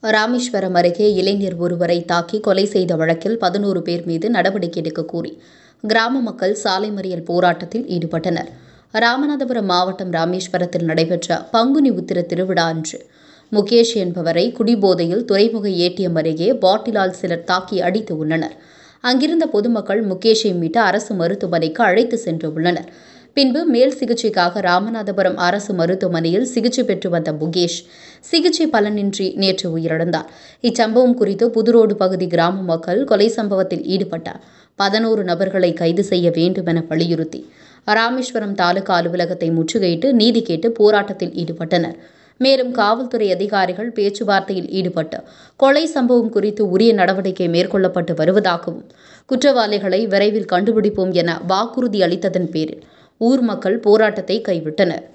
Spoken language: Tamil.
ராமேஸ்வரம் அருகே இளைஞர் ஒருவரை தாக்கி கொலை செய்த வழக்கில் பதினோரு பேர் மீது நடவடிக்கை எடுக்க கோரி கிராம மக்கள் சாலை மறியல் போராட்டத்தில் ஈடுபட்டனர் ராமநாதபுரம் மாவட்டம் ராமேஸ்வரத்தில் நடைபெற்ற பங்குனி உத்திர திருவிழா அன்று முகேஷ் என்பவரை குடிபோதையில் துறைமுக ஏடிஎம் அருகே பாட்டிலால் சிலர் தாக்கி அடித்து உள்ளனர் அங்கிருந்த பொதுமக்கள் முகேஷை மீட்டு அரசு மருத்துவமனைக்கு அழைத்து சென்று உள்ளனர் பின்பு மேல் சிகிச்சைக்காக ராமநாதபுரம் அரசு மருத்துவமனையில் சிகிச்சை பெற்று வந்த முகேஷ் சிகிச்சை பலனின்றி நேற்று உயிரிழந்தார் இச்சம்பவம் குறித்து புதுரோடு பகுதி கிராம மக்கள் கொலை சம்பவத்தில் ஈடுபட்ட பதினோரு நபர்களை கைது செய்ய வேண்டும் என வலியுறுத்தி ராமேஸ்வரம் தாலுகா அலுவலகத்தை முற்றுகையிட்டு நீதி கேட்டு போராட்டத்தில் ஈடுபட்டனர் மேலும் காவல்துறை அதிகாரிகள் பேச்சுவார்த்தையில் ஈடுபட்டு கொலை சம்பவம் குறித்து உரிய நடவடிக்கை மேற்கொள்ளப்பட்டு வருவதாகவும் குற்றவாளிகளை விரைவில் கண்டுபிடிப்போம் என வாக்குறுதி அளித்ததன் பேரில் ஊர் மக்கள் போராட்டத்தை கைவிட்டனர்